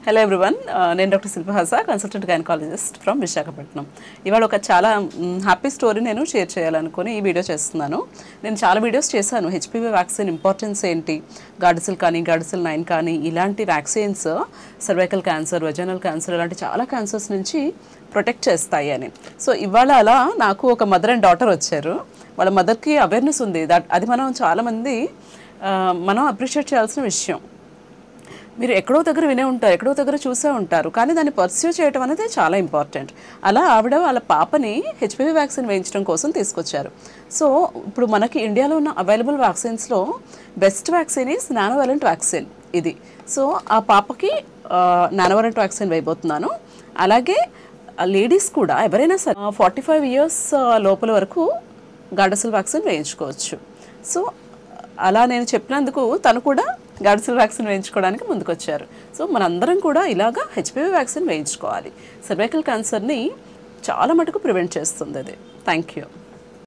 hello everyone నేను doctor Shilpahasa consultant gynaecologist from Visakhapatnam ఇవాళ ఒక చాలా హ్యాపీ స్టోరీ నేను షేర్ చేయాలనుకుని ఈ వీడియో చేస్తున్నాను నేను చాలా వీడియోస్ చేశాను హెచ్పివి వ్యాక్సిన్ ఇంపార్టెన్స్ ఏంటి గాడిసిల్ కానీ గాడిసిల్ నైన్ కానీ ఇలాంటి vaccines cervical cancer vaginal cancer ఇలాంటి చాలా క్యాన్సర్స్ నుంచి ప్రొటెక్ట్ చేస్తాయి అని సో ఇవాళ అలా నాకు ఒక మదర్ అండ్ డాటర్ వచ్చారు వాళ్ళ మదర్కి అవేర్నెస్ ఉంది దట్ అది మనం చాలామంది ఆ, మనం అప్రిషియేట్ చేయాల్సిన విషయం మీరు ఎక్కడో దగ్గర వినే ఉంటారు ఎక్కడో దగ్గర చూసే ఉంటారు కానీ దాన్ని పర్స్యూ చేయడం అనేది చాలా ఇంపార్టెంట్ అలా ఆవిడ వాళ్ళ పాపని హెచ్పివి వ్యాక్సిన్ వేయించడం కోసం తీసుకొచ్చారు సో ఇప్పుడు మనకి ఇండియాలో ఉన్న అవైలబుల్ వ్యాక్సిన్స్లో best vaccine is nonavalent vaccine ఇది సో ఆ పాపకి నానోవెలెంట్ వ్యాక్సిన్ వేయబోతున్నాను అలాగే లేడీస్ కూడా ఎవరైనా సరే ఫార్టీ ఫైవ్ ఇయర్స్ లోపల వరకు గాడసల్ వ్యాక్సిన్ వేయించుకోవచ్చు సో అలా నేను చెప్పినందుకు తను కూడా గాడ్సిల్ వ్యాక్సిన్ వేయించుకోవడానికి ముందుకొచ్చారు సో మనందరం కూడా ఇలాగా హెచ్పివి వ్యాక్సిన్ వేయించుకోవాలి సర్వైకల్ క్యాన్సర్ని చాలా మటుకు ప్రివెంట్ చేస్తుంది అది థ్యాంక్ యూ